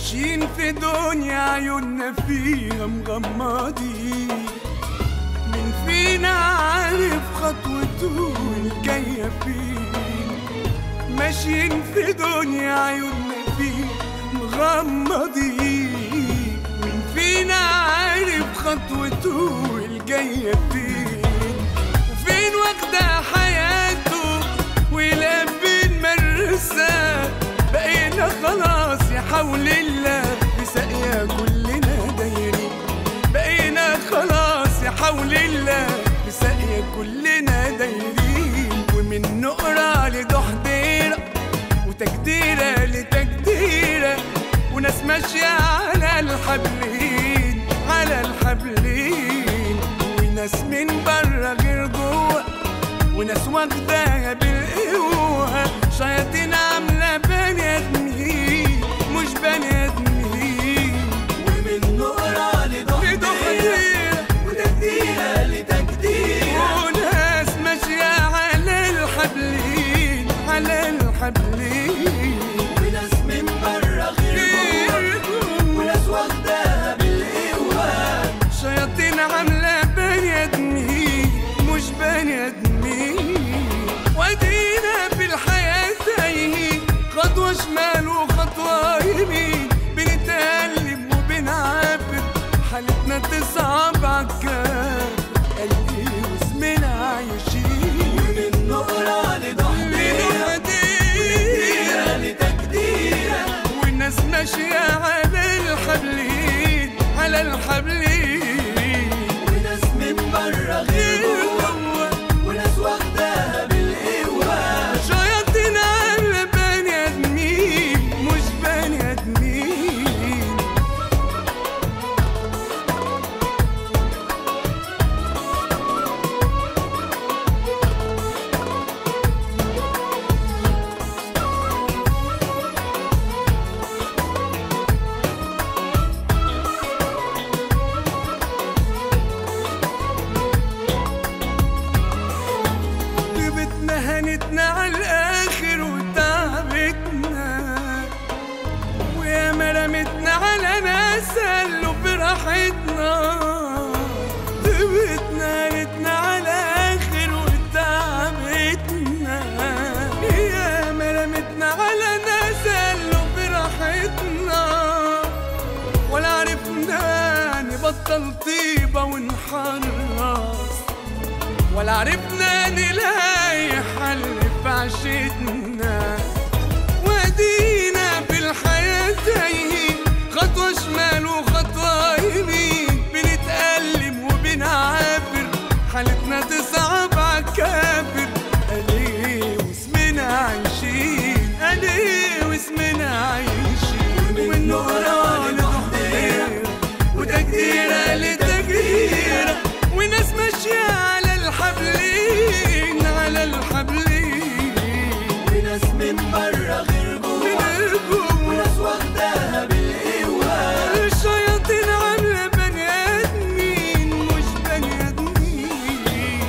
ماشيين في دنيا عيوننا فيها مغمضين مين فينا عارف خطوته الجاية فين ماشيين في دنيا عيوننا فيها مغمضين مين فينا عارف خطوته الجاية فين وفين واخدة حياته ولا فين مرساه بقينا خلاص يا حول الله في ساقية كلنا دايرين بقينا خلاص يا حول الله في ساقية كلنا دايرين ومن نقرة لدحديرة وتجديرة لتجديرة وناس ماشية على الحبلين على الحبلين وناس من بره غير جوه وناس واخداها بالقوة شياطين عاملة بني آدمين مش بني آدمين ومن نقرة لدحديرة وتجديرة لتجديرة وناس ماشية على الحبلين على الحبلين وناس من بره غير جوه وناس واخداها بالقوة شياطين عاملة بني آدمين مش بني آدمين وادينا في الحياة تايهين خطوة شمال وخطوة يمين بنتقلب وبنعافر حالتنا تصعب عالكافر قلبي واسمنا عايشين ومن نقرة لدحديرة وتجديرة لتجديرة والناس ماشية على الحبلين على الحبلين وناس من بره غير جوه وناس واخداها بالقوة شياطين على بني ادمين مش بني ادمين جبتنا هنتنا على الاخر وتعبتنا ويا ما رمتنا على ناس قالوا براحتنا جبتنا هنتنا على الاخر وتعبتنا يا ما رمتنا على ناس قالوا براحتنا ولا عرفنا نبطل طيبة ونحرص ولا عرفنا نلاقي حل في عشتنا ودينا في الحياة تايهين خطوة شمال وخطوة يمين بنتألم وبنعافر حالتنا تصعب عالكافر أليه واسمنا عايشين أليه واسمنا عايشين ومن نقرة لتحضير وتجديرة لتجديرة وناس ماشية على الحبلين على الحبلين وناس من بره غير جوه وناس واخداها بالقوة الشياطين عاملة بني آدمين مش بني آدمين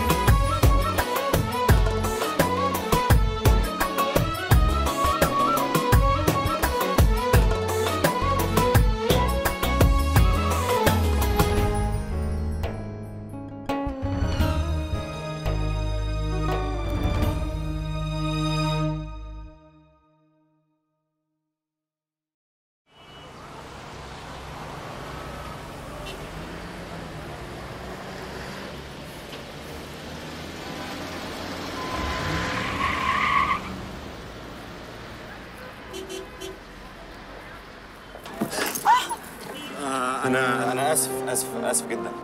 آه انا انا اسف اسف اسف جدا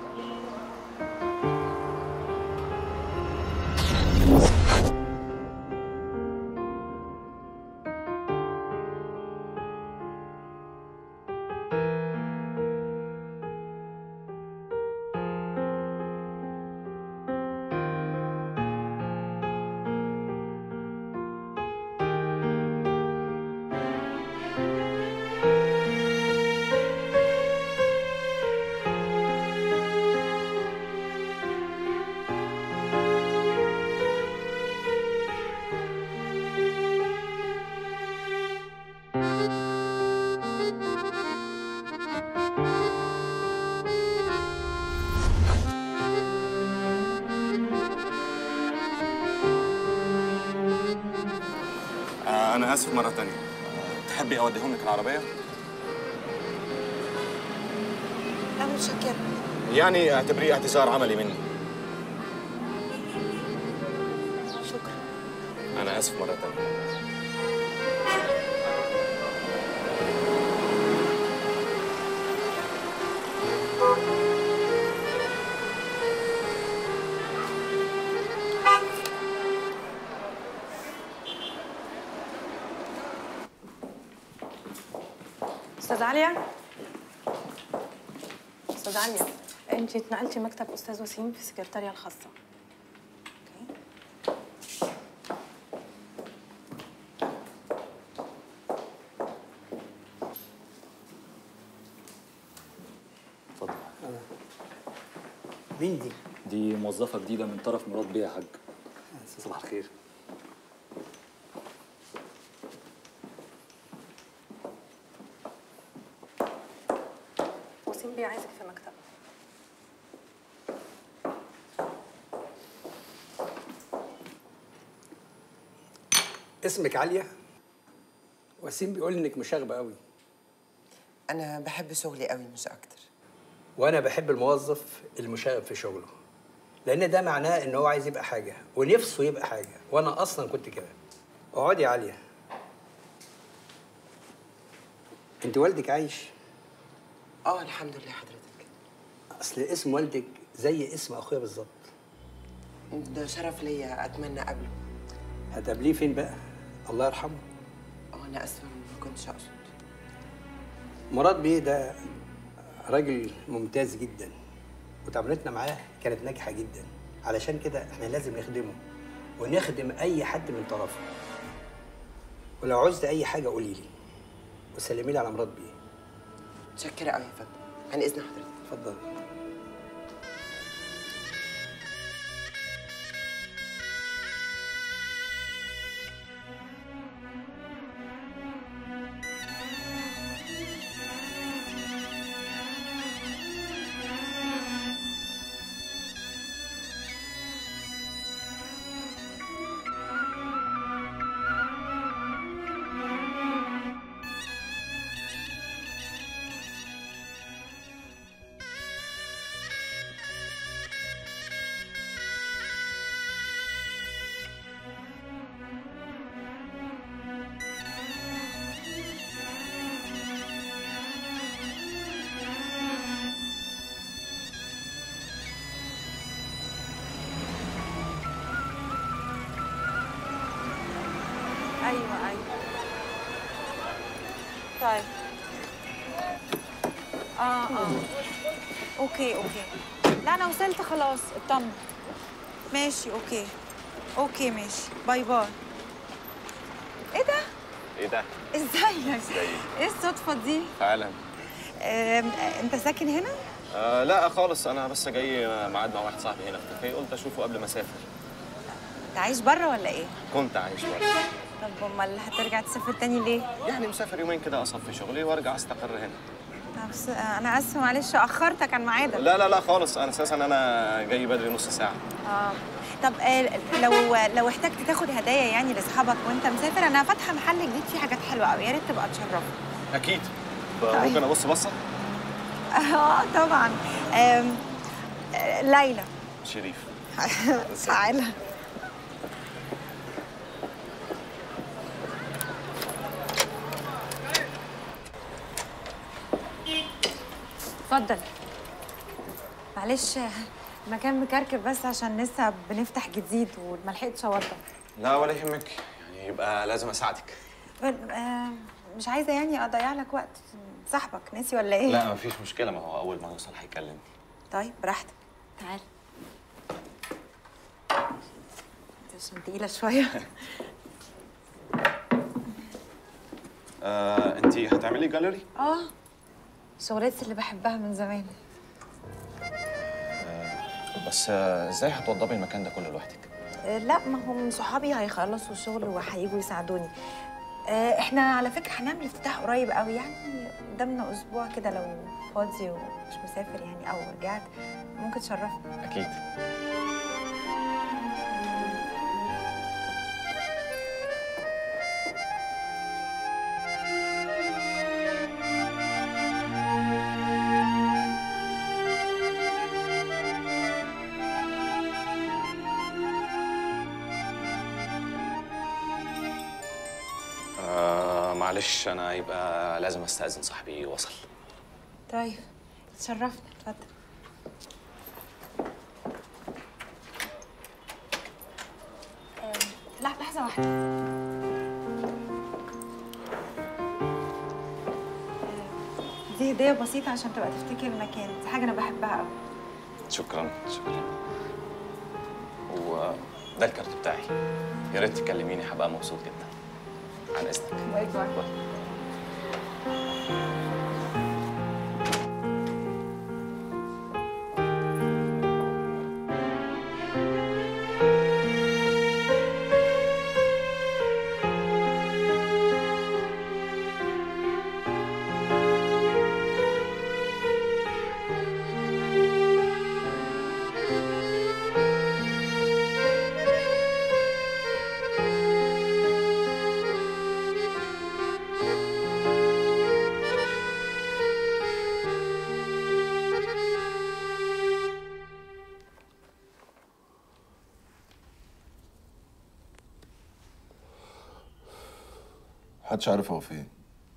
انا اسف مره تانية تحبي اوديهم لك العربيه لا متشكرة يعني اعتبريه اعتذار عملي مني شكرا انا اسف مره تانية استاذ عليا استاذ عليا انت اتنقلتي مكتب استاذ وسيم في السكرتاريه الخاصه أوكي. اتفضل مين دي؟ دي موظفة جديدة من طرف مراد بيه يا حاج صباح الخير وسيم بيه عايزك في مكتب اسمك عليا؟ وسيم بيقول انك مشاغبه قوي أنا بحب شغلي قوي مش أكتر وانا بحب الموظف المشاغب في شغله لان ده معناه ان هو عايز يبقى حاجه ونفسه يبقى حاجه وانا اصلا كنت كده اقعدي يا عليا انت والدك عايش آه الحمد لله حضرتك اصل اسم والدك زي اسم اخويا بالظبط ده شرف ليا أتمنى أقابله هتقابليه فين بقى الله يرحمه آه أنا آسفة ما كنتش أقصد مراد بيه ده راجل ممتاز جدا وتعاملاتنا معاه كانت ناجحه جدا علشان كده احنا لازم نخدمه ونخدم اي حد من طرفه ولو عوزت اي حاجه قولي لي وسلمي لي على مراد بيه متشكرة قوي يا فندم عن إذن حضرتك اتفضل ايوه ايوه طيب اه اه اوكي اوكي لا انا وصلت خلاص اطمن ماشي اوكي اوكي ماشي باي باي ايه ده ايه ده ازيك ايه الصدفه دي فعلا آم، انت ساكن هنا آه لا خالص انا بس جاي ميعاد مع واحد صاحبي هنا في كافيه قلت اشوفه قبل ما اسافر انت عايش بره ولا ايه كنت عايش بره طب امال هترجع تسافر تاني ليه يعني مسافر يومين كده اصفي شغلي وارجع استقر هنا طب س- انا اسفه معلش اخرتك عن ميعادك لا لا لا خالص انا اساسا انا جاي بدري نص ساعه اه طب آه، لو لو احتجت تاخد هدايا يعني لاصحابك وانت مسافر انا فاتحه محل جديد فيه حاجات حلوه قوي يا ريت تبقى تشرفنا اكيد ممكن ابص بصه اه طبعا آم، آه، ليلى شريف تعالى اتفضل معلش المكان مكركب بس عشان لسه بنفتح جديد وملحقتش اوضب لا ولا يهمك يعني يبقى لازم اساعدك بل- آه، مش عايزه يعني اضيع لك وقت صاحبك ناسي ولا ايه لا مفيش مشكله ما هو اول ما يوصل هيكلمني طيب براحتك تعال عشان تقيله شويه آه انت هتعملي جاليري اه شغلتي اللي بحبها من زمان بس آه ازاي هتوضبي المكان ده كله لوحدك آه، لا ما هم صحابي هيخلصوا الشغل وهيجوا يساعدوني آه، احنا على فكره هنعمل افتتاح قريب قوي يعني قدامنا اسبوع كده لو فاضي ومش مسافر يعني او رجعت ممكن تشرفنا اكيد معلش انا يبقى لازم استاذن صاحبي وصل طيب اتشرفنا اتفضل آم، لا لحظة واحدة آم، دي هدية بسيطة عشان تبقى تفتكر المكان دي حاجة أنا بحبها أوي شكرا شكرا وده الكارت بتاعي يا ريت تكلميني هبقى مبسوط جدا عن اذنك باي باي محدش عارف هو فين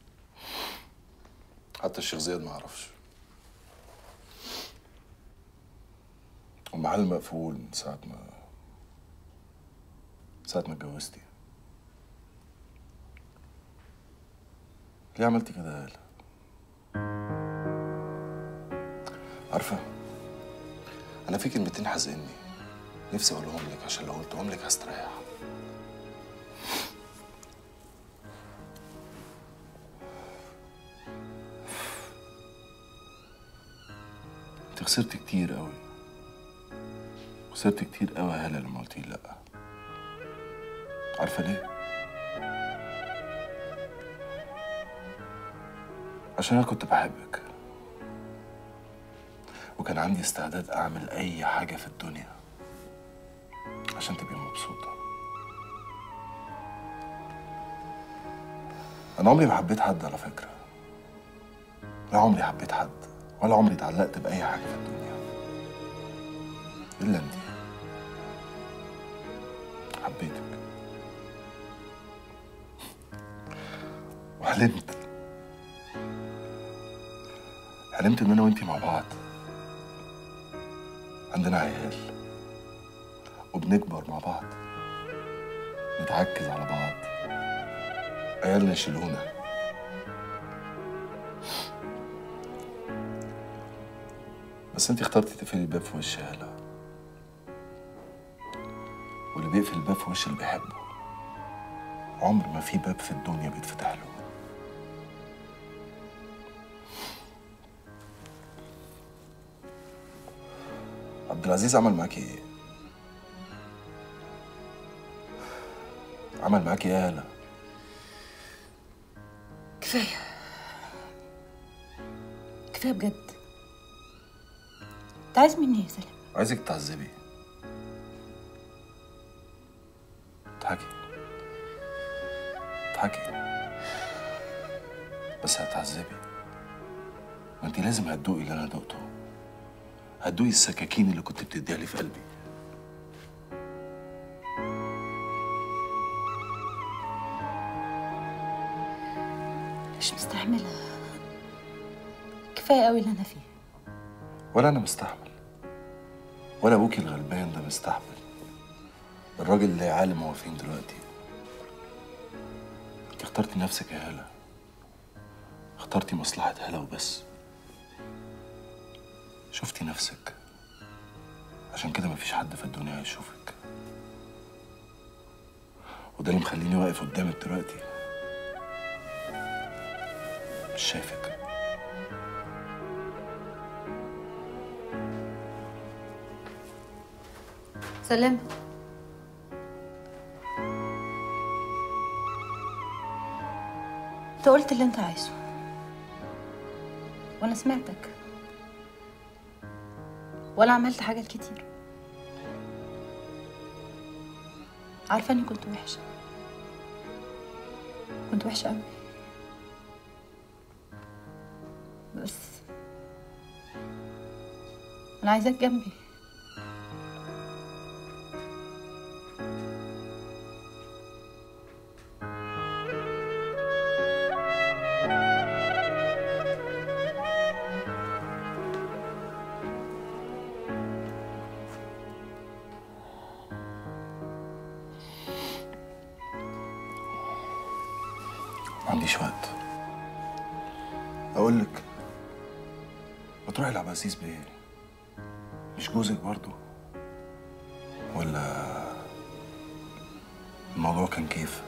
حتى الشيخ زياد ما عرفش المحل مقفول من ساعة ما ساعة ما اتجوزتي ليه عملتي كده يا هالة؟ عارفة أنا في كلمتين حزقني نفسي أقولهم لك عشان لو قلتهم لك هستريح انت خسرت كتير قوي خسرت كتير قوي يا هالة لما قلت لي لا عارفة ليه؟ عشان أنا كنت بحبك وكان عندي استعداد أعمل أي حاجة في الدنيا عشان تبقي مبسوطة أنا عمري ما حبيت حد على فكرة لا عمري حبيت حد ولا عمري اتعلقت بأي حاجة في الدنيا إلا أنت حبيتك وحلمت حلمت إن أنا وأنتي مع بعض عندنا عيال وبنكبر مع بعض نتعكز على بعض عيالنا يشيلونا بس انت اخترتي تقفلي الباب في وش هالة واللي بيقفل الباب في وش اللي بيحبه عمر ما في باب في الدنيا بيتفتح له عبد العزيز عمل معاكي ايه؟ عمل معاكي ايه يا هالة؟ كفايه كفايه بجد انت عايز مني ايه يا سلام عايزك تعذبي اضحكي اضحكي بس هتعذبي ما انت لازم هتدوقي اللي انا دقته هتدوقي السكاكين اللي كنت بتديها لي في قلبي مش مستحمله كفايه قوي اللي انا فيه ولا انا مستحمل ولا ابوكي الغلبان ده مستحمل الراجل اللي عالم هو فين دلوقتي انت اخترتي نفسك يا هالة اخترتي مصلحة هالة وبس شفتي نفسك عشان كده مفيش حد في الدنيا هيشوفك وده اللي مخليني واقف قدامك دلوقتي مش شايفك سلام انت قلت اللي انت عايزه وانا سمعتك ولا عملت حاجات كتير عارفه اني كنت وحشه كنت وحشه قوي بس انا عايزاك جنبي ما عنديش وقت اقول لك ما تروحي لعبد العزيز بيه مش جوزك برضه ولا الموضوع كان كيف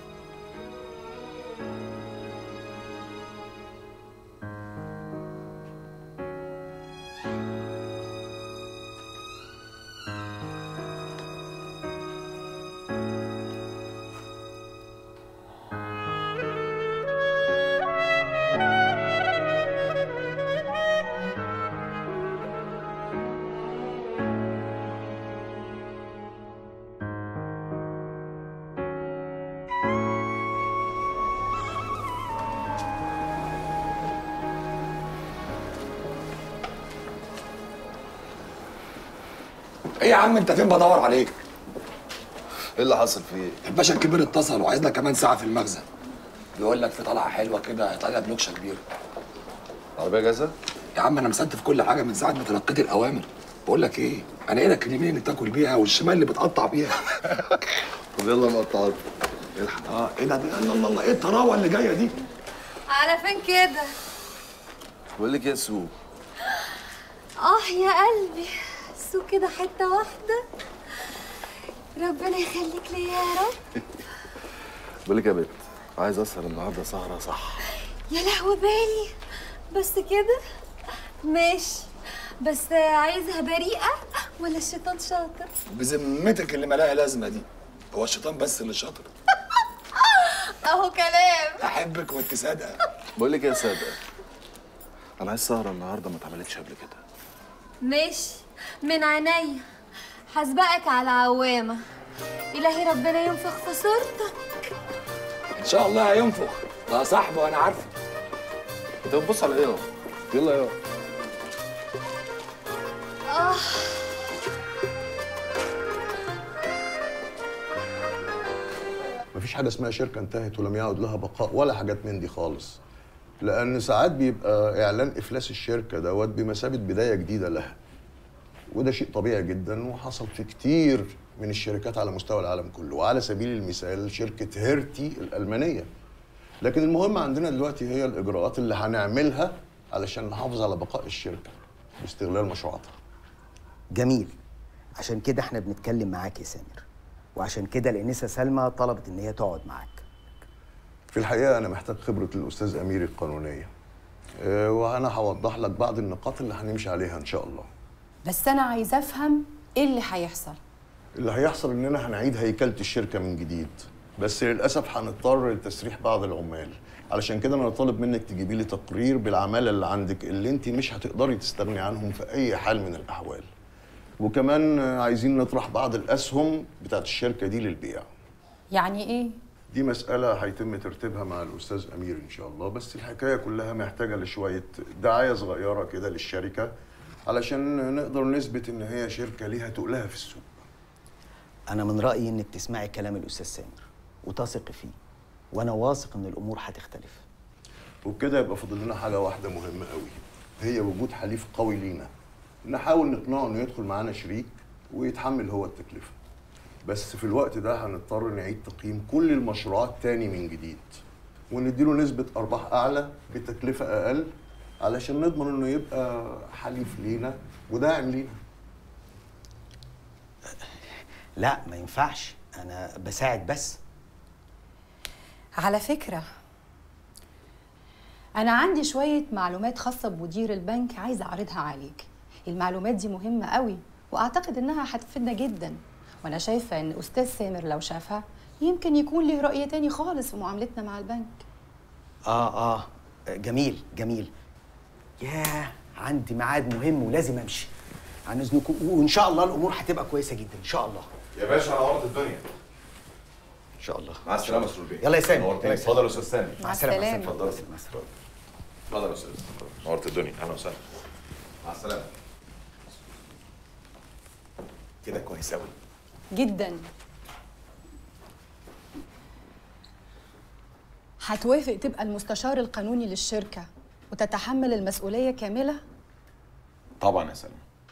ايه يا عم انت فين بدور عليك ايه اللي حصل فيه الباشا الكبير اتصل وعايزنا كمان ساعه في المخزن بيقول لك في طلعه حلوه كده هيطلع بلوكشه كبيره عربيه جاهزه يا عم انا مستف كل حاجه من ساعه ما تلقيت الاوامر بقول لك ايه انا ايدك اليمين اللي بتاكل بيها والشمال اللي بتقطع بيها طب يلا نقطع الحق اه ايه ده ده- الله الله الله ايه الطراوه اللي جايه دي على فين كده بقول لك ايه يا سو اه يا قلبي سو كده حته واحده ربنا يخليك ليا يا رب بقول لك يا بت عايز اسهر النهارده سهره صح يا لهوي بالي بس كده ماشي بس عايزها بريئه ولا الشيطان شاطر بذمتك اللي ملاها لازمه دي هو الشيطان بس اللي شاطر اهو كلام احبك وانت صادقه بقول لك ايه يا ساده انا عايز سهره النهارده ما اتعملتش قبل كده ماشي من عينيا هسبقك على عوامه الهي ربنا ينفخ في صورتك ان شاء الله هينفخ ده صاحبه وانا عارفه انت بتبص على ايه يلا يلا اه مفيش حاجه اسمها شركه انتهت ولم يعد لها بقاء ولا حاجات من دي خالص لان ساعات بيبقى اعلان افلاس الشركه دوت بمثابه بدايه جديده لها وده شيء طبيعي جدا وحصل في كتير من الشركات على مستوى العالم كله وعلى سبيل المثال شركه هيرتي الالمانيه لكن المهم عندنا دلوقتي هي الاجراءات اللي هنعملها علشان نحافظ على بقاء الشركه باستغلال مشروعاتها جميل عشان كده احنا بنتكلم معاك يا سامر وعشان كده الانسه سلمى طلبت ان هي تقعد معاك في الحقيقه انا محتاج خبره الاستاذ امير القانونيه أه، وانا هوضح لك بعض النقاط اللي هنمشي عليها ان شاء الله بس انا عايزه افهم ايه اللي هيحصل اللي هيحصل اننا هنعيد هيكله الشركه من جديد بس للاسف هنضطر لتسريح بعض العمال علشان كده انا طالب منك تجيبي لي تقرير بالعماله اللي عندك اللي انت مش هتقدري تستغني عنهم في اي حال من الاحوال وكمان آه، عايزين نطرح بعض الاسهم بتاعت الشركه دي للبيع يعني ايه دي مسألة هيتم ترتيبها مع الأستاذ أمير إن شاء الله بس الحكاية كلها محتاجة لشوية دعاية صغيرة كده للشركة علشان نقدر نثبت إن هي شركة ليها تقلها في السوق انا من رايي انك تسمعي كلام الاستاذ سامر وتثقي فيه وانا واثق ان الامور هتختلف وبكده يبقى فاضل لنا حاجة واحدة مهمة قوي هي وجود حليف قوي لينا نحاول نقنعه إنه يدخل معانا شريك ويتحمل هو التكلفة بس في الوقت ده هنضطر نعيد تقييم كل المشروعات تاني من جديد ونديله نسبة أرباح أعلى بتكلفة أقل علشان نضمن إنه يبقى حليف لينا وداعم لينا لا ما ينفعش انا بساعد بس على فكره انا عندي شويه معلومات خاصه بمدير البنك عايزه اعرضها عليك المعلومات دي مهمه قوي واعتقد انها هتفيدنا جدا وانا شايفه ان استاذ سامر لو شافها يمكن يكون له رأي تاني خالص في معاملتنا مع البنك اه اه جميل جميل ياه عندي ميعاد مهم ولازم امشي عن اذنكم وان شاء الله الامور هتبقى كويسه جدا ان شاء الله يا باشا انا عورت الدنيا ان شاء الله مع السلامه يا استاذ بيه يلا يا سامي نورتني. يلا يا سامي. اتفضل يا استاذ سامي مع السلامه مع السلامة. اتفضل اتفضل يا استاذ نورت الدنيا اهلا وسهلا مع السلامه كده كويس قوي جدا هتوافق تبقى المستشار القانوني للشركة وتتحمل المسؤولية كاملة؟ طبعا يا سلمى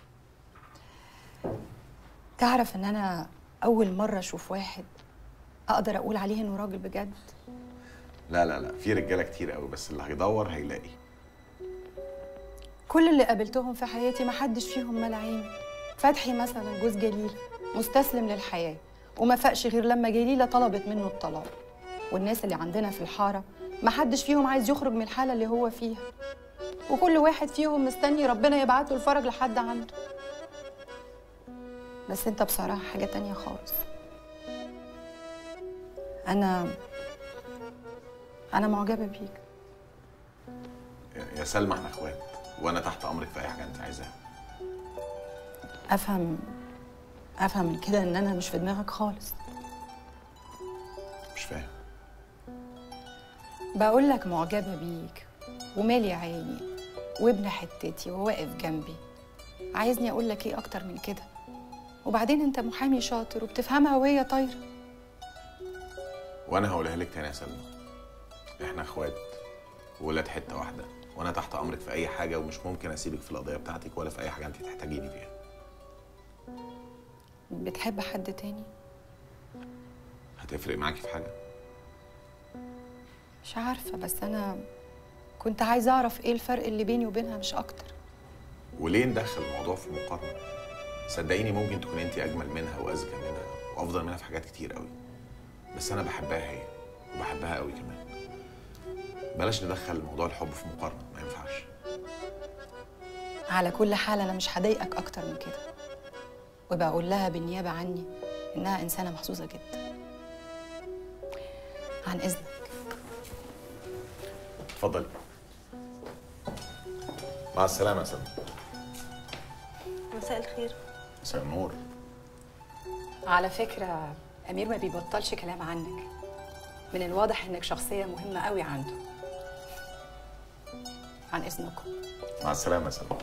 تعرف ان انا اول مرة اشوف واحد اقدر اقول عليه انه راجل بجد لا لا لا في رجاله كتير قوي بس اللي هيدور هيلاقي كل اللي قابلتهم في حياتي ما حدش فيهم مال عيني فتحي مثلا جوز جليل مستسلم للحياة وما فاقش غير لما جليلة طلبت منه الطلاق والناس اللي عندنا في الحارة ما حدش فيهم عايز يخرج من الحالة اللي هو فيها وكل واحد فيهم مستني ربنا يبعت له الفرج لحد عنده بس انت بصراحة حاجة تانية خالص أنا أنا معجبة بيك يا- يا سلمى احنا اخوات وانا تحت امرك في اي حاجه انت عايزاها أفهم أفهم من كده إن أنا مش في دماغك خالص مش فاهم بقول لك معجبة بيك ومالي عيني وابن حتتي وواقف جنبي عايزني أقول لك إيه أكتر من كده وبعدين أنت محامي شاطر وبتفهمها وهي طايرة وانا هقولها لك تاني يا سلمى احنا اخوات وولاد حته واحده وانا تحت امرك في اي حاجه ومش ممكن اسيبك في القضيه بتاعتك ولا في اي حاجه انت تحتاجيني فيها بتحب حد تاني هتفرق معاكي في حاجه مش عارفة بس أنا كنت عايزة أعرف إيه الفرق اللي بيني وبينها مش أكتر وليه ندخل الموضوع في مقارنه صدقيني ممكن تكون انت اجمل منها واذكى منها وافضل منها في حاجات كتير قوي بس انا بحبها هي وبحبها قوي كمان بلاش ندخل موضوع الحب في مقارنه ما ينفعش على كل حال أنا مش هضايقك أكتر من كده وبقول لها بالنيابة عني إنها إنسانة محظوظة جدا عن إذنك اتفضلي مع السلامه يا سلمى مساء الخير مساء النور على فكرة أمير ما بيبطلش كلام عنك من الواضح إنك شخصية مهمة قوي عنده عن إذنكم مع السلامه يا سلمى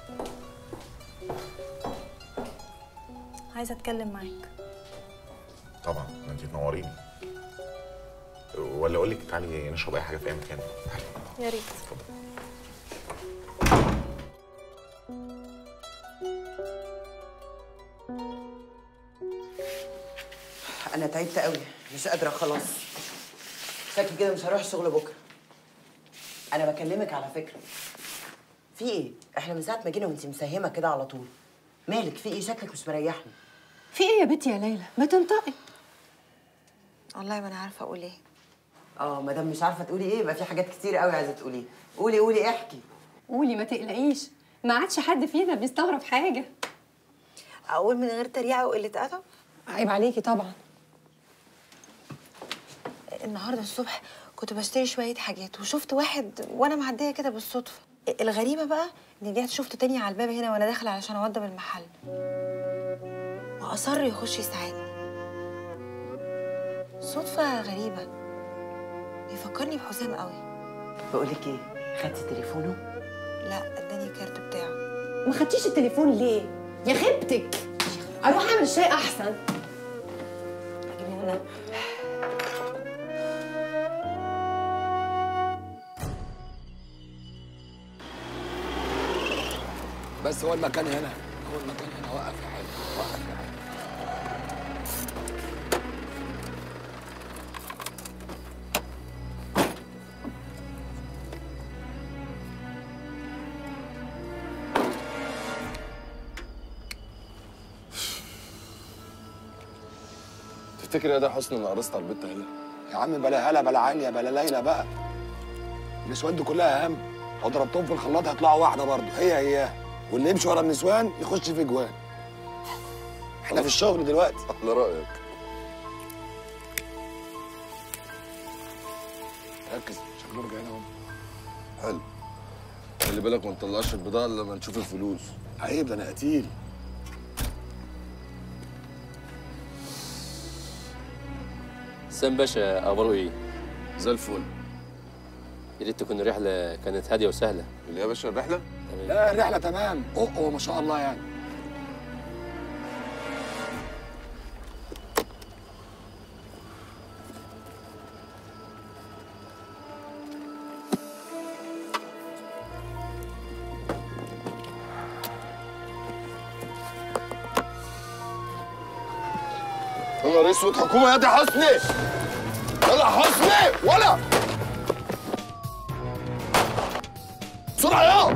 عايزه اتكلم معاك طبعا ما انت تنوريني ولا اقول لك تعالي نشرب اي حاجه في اي مكان تعالي يا ريت انا تعبت قوي مش قادره خلاص شكلي كده مش هروح الشغل بكره انا بكلمك على فكره في ايه احنا من ساعه ما جينا وانت مساهمه كده على طول مالك في ايه شكلك مش مريحني في ايه يا بنتي يا ليلى ما تنطقي والله ما انا عارفه اقول ايه اه ما دام مش عارفه تقولي ايه يبقى في حاجات كتير قوي عايزه تقوليها قولي قولي احكي قولي ما تقلقيش ما عادش حد فينا بيستغرب حاجه اقول من غير تريقه وقله ادب عيب عليكي طبعا النهارده الصبح كنت بشتري شويه حاجات وشفت واحد وانا معديه كده بالصدفه الغريبه بقى اني رجعت شفته تاني على الباب هنا وانا داخله علشان اوضب المحل واصر يخش يساعدني صدفه غريبه بيفكرني بحسام قوي بقولك ايه خدتي تليفونه لا اداني الكارت بتاعه ما خدتيش التليفون ليه يا خيبتك اروح اعمل شاي احسن بس هو المكان هنا هو المكان هنا وقف يا حلو وقف يا حلو تفتكر يا ده حسن ان قرصت على البت هلا يا عم بلا هلا بلا عاليه بلا ليلى بقى النسوان دي كلها اهم لو ضربتهم في الخلاط هيطلعوا واحده برضه هي هي واللي يمشي ورا النسوان يخش في جوان احنا في الشغل دلوقتي على رايك ركز شكله رجعنا اهو حلو خلي بالك ما نطلعش البضاعه إلا لما نشوف الفلوس عيب ده انا قتيل سام باشا اخباره ايه؟ زي الفل يا ريت تكون الرحله كانت هاديه وسهله اللي يا باشا الرحله لا الرحله تمام اوه ما شاء الله يعني يا نهار اسود حكومه يا دي حسني يلا حسني ولا بسرعه يا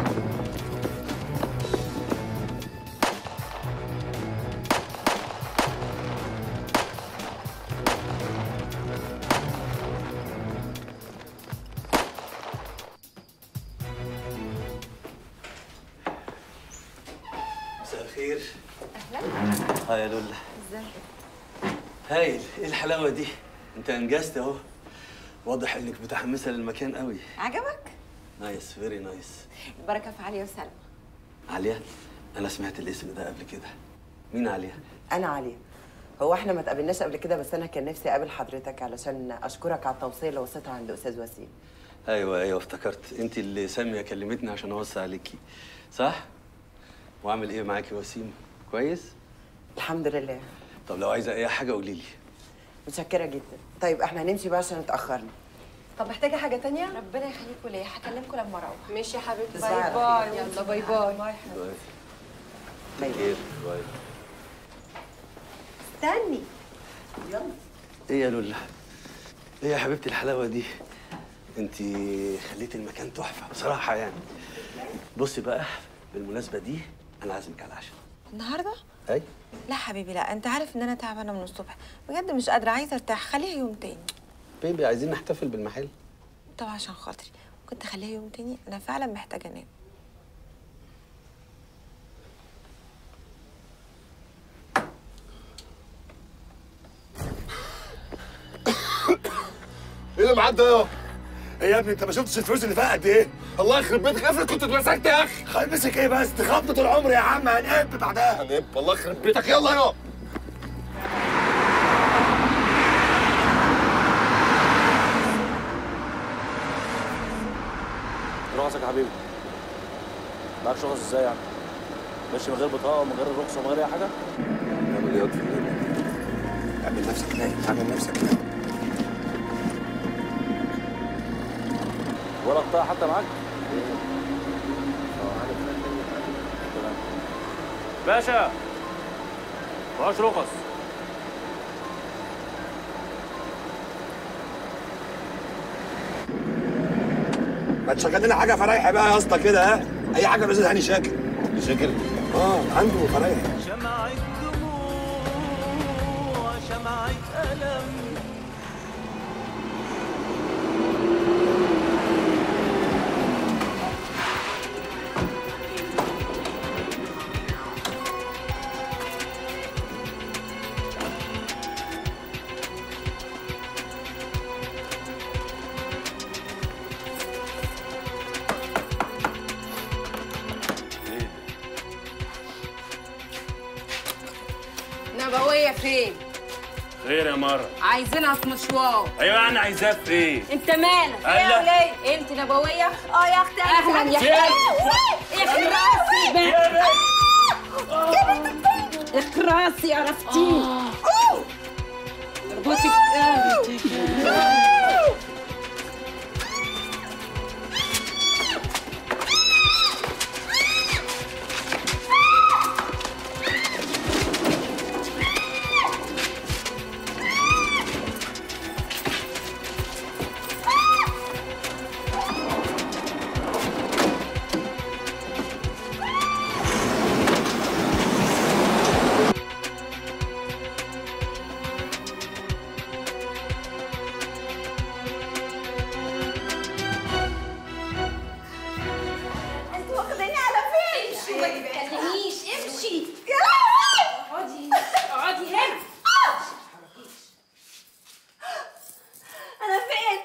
مساء الخير اهلا اه يا لولا ازيك هايل ايه الحلاوه دي انت انجزت اهو واضح انك متحمسه للمكان قوي عجبك نايس فيري نايس البركه في عليا وسلمى عليا انا سمعت الاسم ده قبل كده مين عليا انا عليا هو احنا ما تقابلناش قبل كده بس انا كان نفسي اقابل حضرتك علشان اشكرك على التوصيه اللي وصيتها عند استاذ وسيم ايوه ايوه افتكرت انت اللي ساميه كلمتني عشان اوصي عليكي صح واعمل ايه معاكي وسيم كويس الحمد لله طب لو عايزه اي حاجه قولي لي متشكره جدا طيب احنا هنمشي بقى عشان اتاخرنا طب محتاجه حاجه تانية ربنا يخليكوا ليا هكلمكم لما اروح ماشي يا حبيبتي تصبحي على باي خير. باي يلا باي باي باي باي خير باي استني ايه يا لولا ايه يا حبيبتي الحلاوه دي انت خليتي المكان تحفه بصراحه يعني بصي بقى بالمناسبه دي انا عازمك على العشاء النهارده اي لا حبيبي لا انت عارف ان انا تعبانه من الصبح بجد مش قادره عايزه ارتاح خليها يوم تاني بيبي عايزين نحتفل بالمحل طب عشان خاطري ممكن تخليها يوم تاني انا فعلا محتاجه انام ايه اللي معاك ده يا ايه يا ابني انت ما شفتش الفلوس اللي فيها قد ايه؟ الله يخرب بيتك افرض كنت اتمسكت يا اخي هيمسك ايه بس تخبط طول العمر يا عم هنقب بعدها هنقب الله يخرب بيتك يلا يا رخصك يا حبيبي معكش رخص ازاي يعني ماشي من غير بطاقه ومن غير الرخصه ومن غير اي حاجه اعمل ايه اعمل نفسك نايم اعمل نفسك نايم ولا بطاقه حتى معاك باشا معاش رخص ما تشغل لنا حاجه فرايحي بقى يا اسطى كده ها اي حاجه باذن هاني شاكر شاكر اه عنده فرايحي شمعة دموع شمعة ألم نبوية فين؟ خير يا مرة عايزينها في مشوار ايوه انا عايزاه في ايه انت مالك؟ ايه ألا. يا ولية؟ انت نبوية؟ اه يا اختي اهلا يا فين؟ اختي اخراسي بقى اخراسي عرفتيه اربطي انتوا واخديني على فين؟ امشي وما تتكلميش امشي يا لهوي اقعدي اقعدي هنا انا فين؟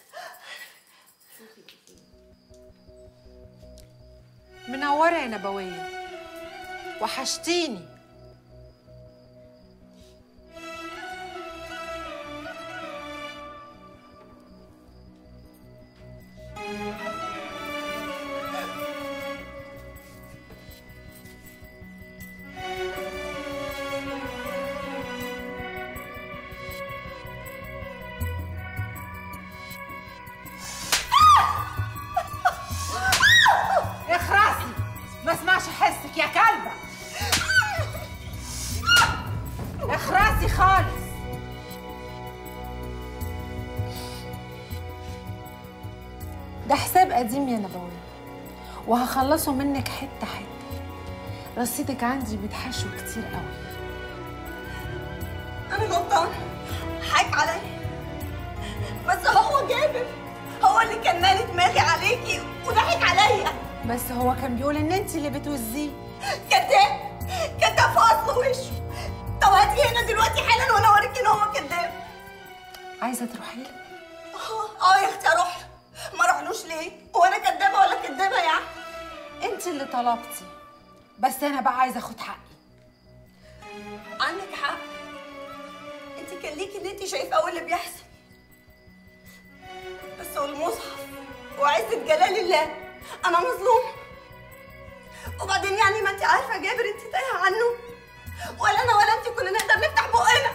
منورة يا نبوية وحشتيني اخرسي ما اسمعش حسك يا كلبة اخرسي خالص ده حساب قديم يا نبوية وهخلصه منك حته حته رصيدك عندي بيتحشو كتير قوي انا غلطان حاج عليا بس هو جابر هو اللي كان مالي دماغي عليكي وضحك عليا بس هو كان بيقول ان انت اللي بتوزيه كذاب كذاب في اصل وشه طب هاتي هنا دلوقتي حالا وانا اوريكي ان هو كذاب عايزه تروحي له اه اه يا اختي اروح له. ما اروحلوش ليه هو انا كدابه ولا كدابه يعني انت اللي طلبتي بس انا بقى عايزه اخد حقي عندك حق انت كان ليكي ان انت شايفه اول اللي بيحصل بس هو المصحف وعزة جلال الله انا مظلومه وبعدين يعني ما انت عارفه جابر انت تايهه عنه ولا انا ولا انت كنا نقدر نفتح بقنا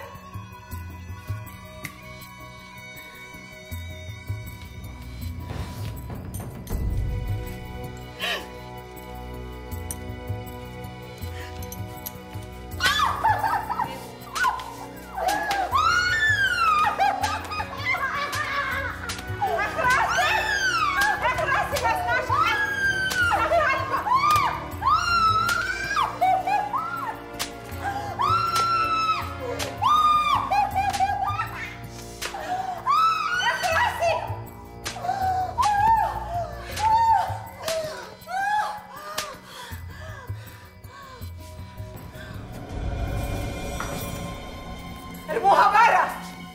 ارموها بره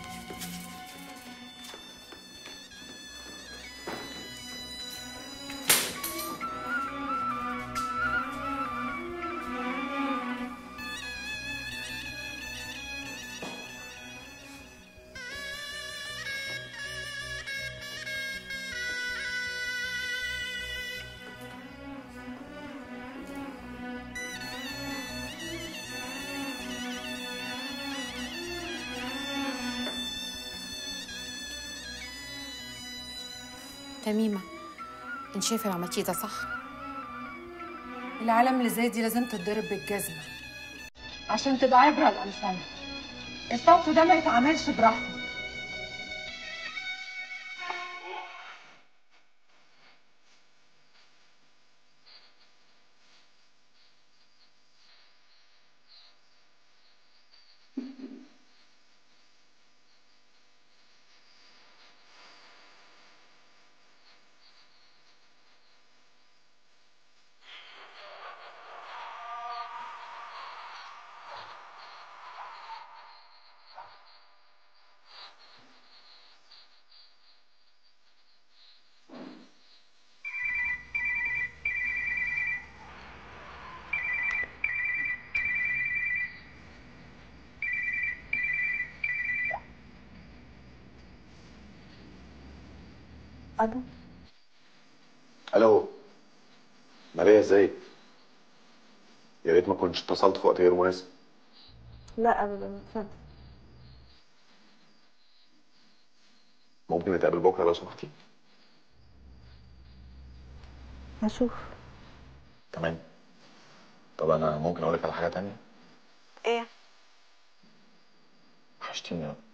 تميمة انت شايفة اللي عملتيه ده صح؟ العالم اللي زي دي لازم تتضرب بالجزمة عشان تبقى عبرة لأمثالنا الصف ده ما يتعملش براحته الو الو ماريا ازيك يا ريت ما كنتش اتصلت في وقت غير مناسب لا ابدا اتفضل ممكن نتقابل بكره لو سمحتي هشوف تمام طب انا ممكن اقول لك على حاجه تانية ايه وحشتيني أوي.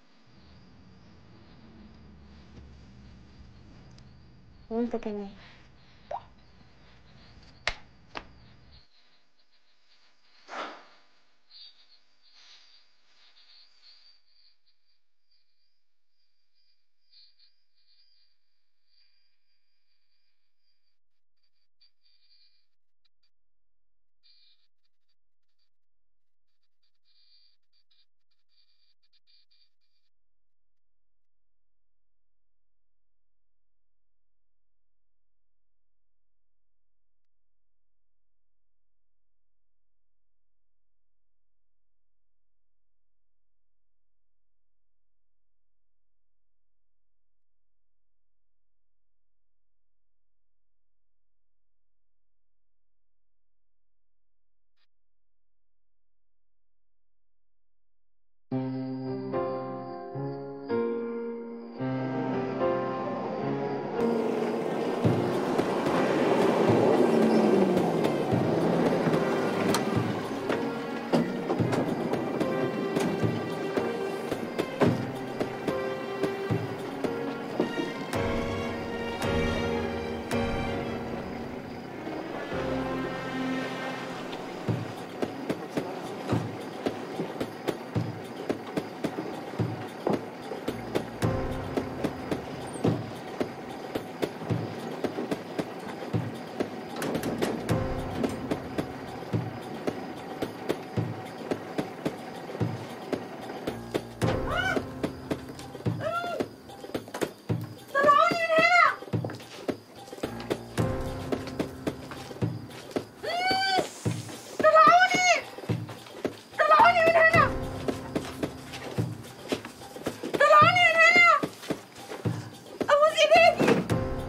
وانت كمان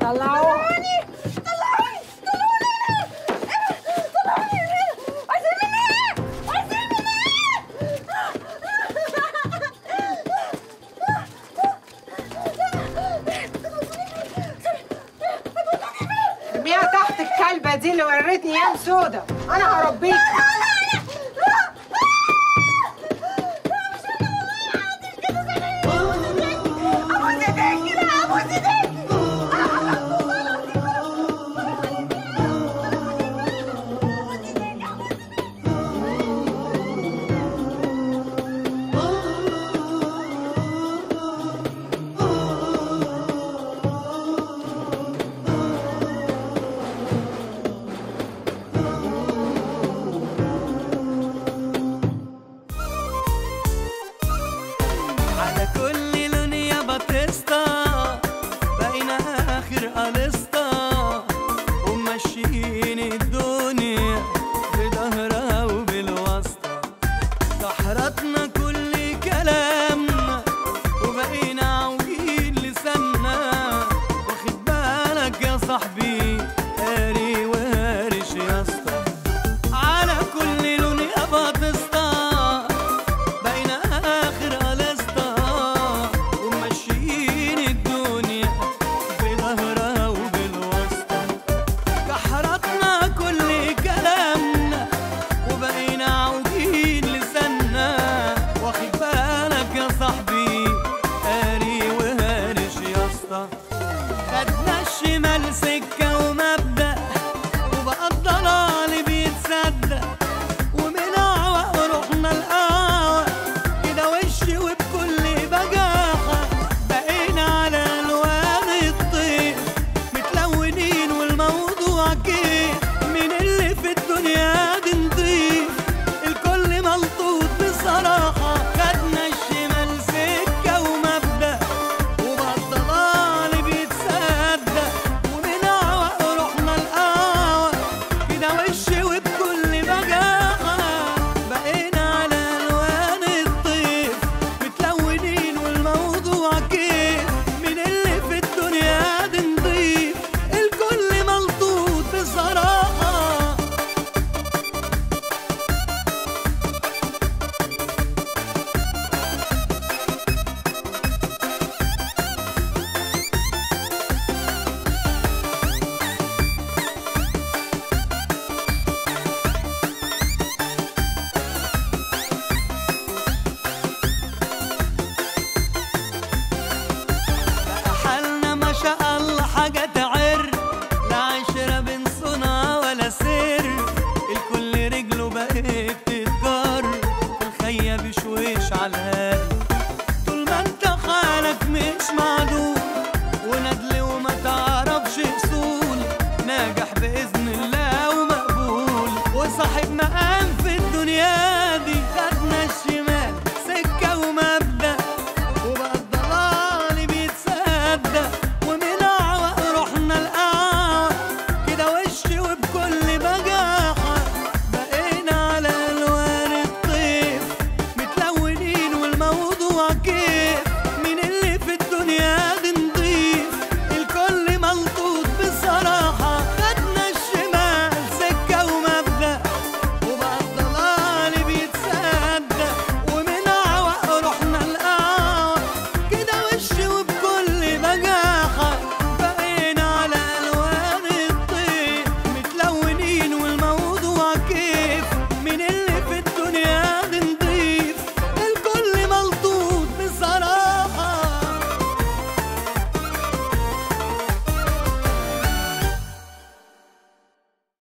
طلعوني طلعوني طلعوني طلعوني عايزين مني ايه؟ عايزين مني ارميها تحت الكلبة دي اللي ورتني ايام سودا انا هربيك على كل لون يا باتيستا بقينا اخر اليستا وماشيين الدنيا بظهرها وبالواسطة سحرتنا كل كلامنا وبقينا عوجين لساننا واخد بالك يا صاحبي قاري وهارش يا اسطى على كل لون يا باتيستا بقينا اخر الاستا وماشيين الدنيا بظهرها وبالواسطة كحرتنا كل كلامنا وبقينا عوجين لساننا واخد بالك يا صاحبي قاري وهارش يا اسطى خدنا الشمال سكة ومبدأ وبقى الضلال بيتصدق ومن عوق رحنا القهوة كده وش وبكل بجاحة بقينا على ألوان الطيف متلونين والموضوع كيف من اللي في الدنيا دي نضيف الكل ملطوط بصراحة خدنا الشمال سكة ومبدأ وبقى الضلال بيتصدق ومن عوق رحنا القهوة كده وش وبكل بجاحة بقينا على ألوان الطيف متلونين والموضوع كيف من اللي في الدنيا دي نضيف الكل ملطوط بصراحة حالنا ما شاء الله حاجة تعر لا عشرة بنصنع ولا سر الكل رجله بقت تتجر الخية بشويش على الهادي طول ما انت حالك مش معدول وندل وما تعرفش اصول ناجح باذن الله ومقبول وصاحب مقام في الدنيا دي خدنا الشمال سكه ومبدا وبقى الضلال بيتصدق ومن عوق رحنا القهوة كده وش وبكل بجاحة بقينا على ألوان الطيف متلونين والموضوع كيف